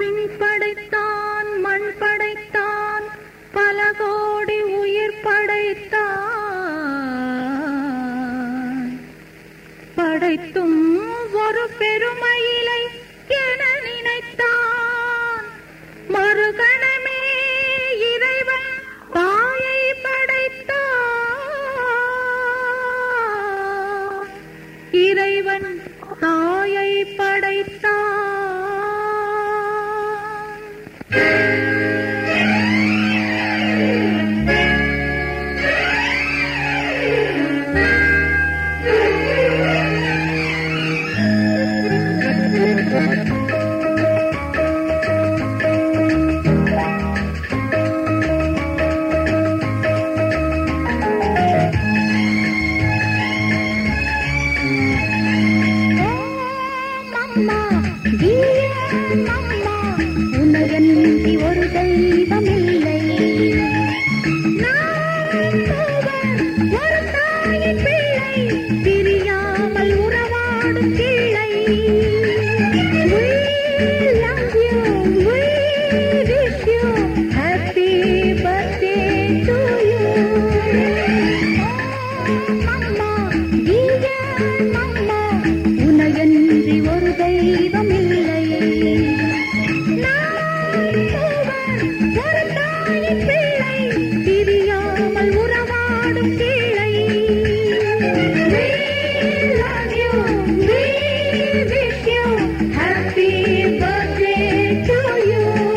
விண் படைத்தான் மண் படைத்தான் பல கோடி உயிர் படைத்தான் படைத்தும் ஒரு பெருமையிலை என நினைத்தான் மறுகணமே இறைவன் தாயை படைத்தான் இறைவன் தாயை படைத்தான் அம்மா அம்மா உனயன்றி ஒரு தெய்வமில்லை நான் ஒருவன், ஒரு தாயின் பிள்ளை பிரியாமல் உறவாடும் கிளை We love you, we wish you happy birthday to you. அம்மா நீயே அம்மா உனையன்றி ஒரு தெய்வமில்லை நான் ஒருவன், ஒரு தாயின் பிள்ளை பிரியாமல் உறவாடும் கிளை We love you, we wish you happy birthday to you.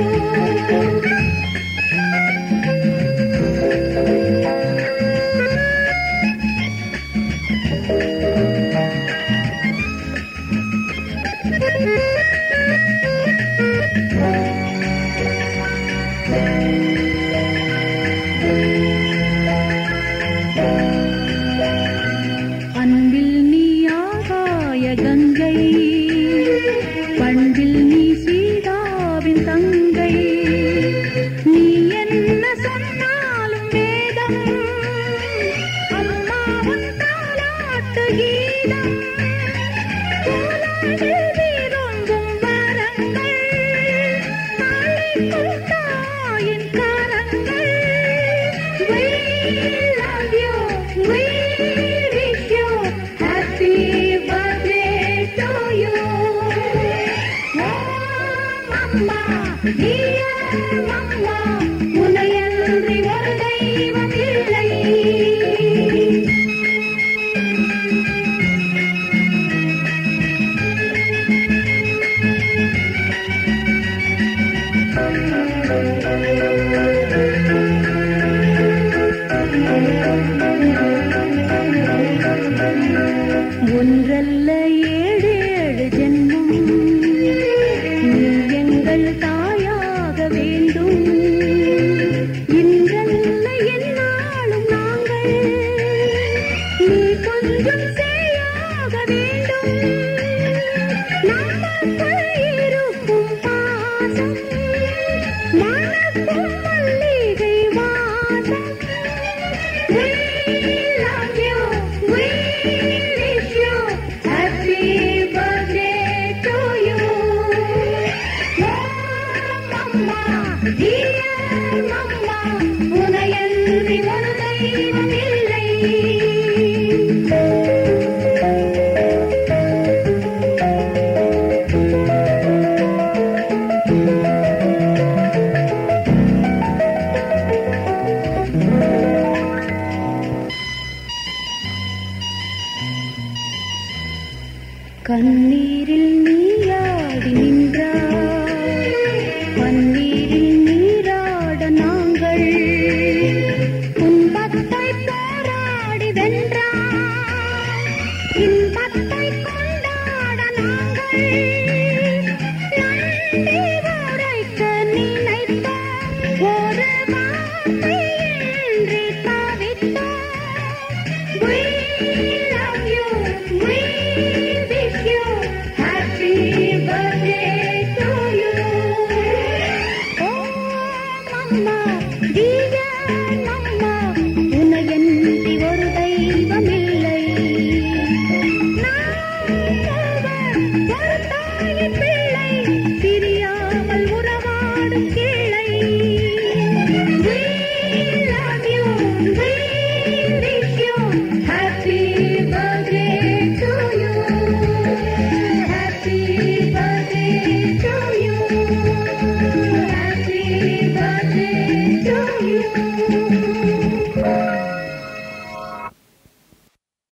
அன்பில் நீ ஆகாய கங்கை பண்பில் நீ சீதாவின் தங்கை நீ என்ன சொன்னாலும் வேதம் அம்மாவும் தாலாட்டு கீதம் கோலாவில் வீரொங்கும் வரங்கள் அழைக்கும் தாயின் கரங்கள் We love you, we wish you happy birthday to you. அம்மா நீயா அம்மா உன்னையன்றி ஒரு தெய்வம் இல்லை ஒன்றல்ல ஏழு ஏழு ஜென்மம் நீ எங்கள் தாயாக வேண்டும் இன்றல்ல என்னாலும் நாங்கள் நீ கொஞ்சம் செய்யாக வேண்டும் நமக்குள் இருக்கும் பாசம் மனக்கும் மல்லி